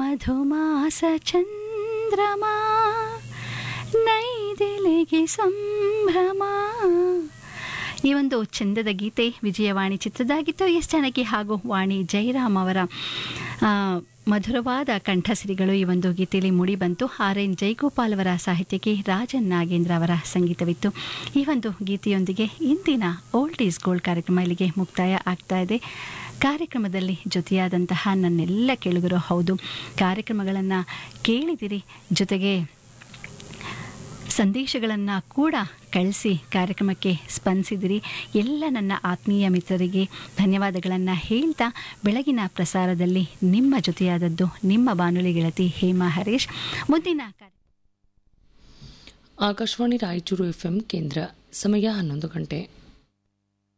ಮಧುಮಾಸ ಚಂದ್ರಮ ನೈದಿಲೆಗೆ ಸಂಭ್ರಮ ಈ ಒಂದು ಚಂದದ ಗೀತೆ ವಿಜಯವಾಣಿ ಚಿತ್ರದಾಗಿತ್ತು ಎಸ್ ಜಾನಕಿ ಹಾಗೂ ವಾಣಿ ಜಯರಾಮ್ ಅವರ ಆ, ಮಧುರವಾದ ಕಂಠಸಿರಿಗಳು ಈ ಒಂದು ಗೀತೆಯಲ್ಲಿ ಮೂಡಿಬಂತು ಆರ್ ಎನ್ ಜಯಗೋಪಾಲ್ ಅವರ ಸಾಹಿತ್ಯಕ್ಕೆ ರಾಜನ್ ನಾಗೇಂದ್ರ ಅವರ ಸಂಗೀತವಿತ್ತು ಈ ಒಂದು ಗೀತೆಯೊಂದಿಗೆ ಇಂದಿನ ಓಲ್ಡ್ ಈಸ್ ಗೋಲ್ಡ್ ಕಾರ್ಯಕ್ರಮ ಇಲ್ಲಿಗೆ ಮುಕ್ತಾಯ ಆಗ್ತಾ ಇದೆ ಕಾರ್ಯಕ್ರಮದಲ್ಲಿ ಜೊತೆಯಾದಂತಹ ನನ್ನೆಲ್ಲ ಕೇಳುಗರು ಹೌದು ಕಾರ್ಯಕ್ರಮಗಳನ್ನು ಕೇಳಿದಿರಿ ಜೊತೆಗೆ ಸಂದೇಶಗಳನ್ನು ಕೂಡ ಕಳಿಸಿ ಕಾರ್ಯಕ್ರಮಕ್ಕೆ ಸ್ಪಂದಿಸಿದಿರಿ ಎಲ್ಲ ನನ್ನ ಆತ್ಮೀಯ ಮಿತ್ರರಿಗೆ ಧನ್ಯವಾದಗಳನ್ನು ಹೇಳ್ತಾ ಬೆಳಗಿನ ಪ್ರಸಾರದಲ್ಲಿ ನಿಮ್ಮ ಜೊತೆಯಾದದ್ದು ನಿಮ್ಮ ಬಾನುಲಿ ಗೆಳತಿ ಹೇಮಾ ಹರೀಶ್ ಮುಂದಿನ ಕಾರ್ಯ ಆಕಾಶವಾಣಿ ರಾಯಚೂರು ಎಫ್ಎಂ ಕೇಂದ್ರ ಸಮಯ ಹನ್ನೊಂದು ಗಂಟೆ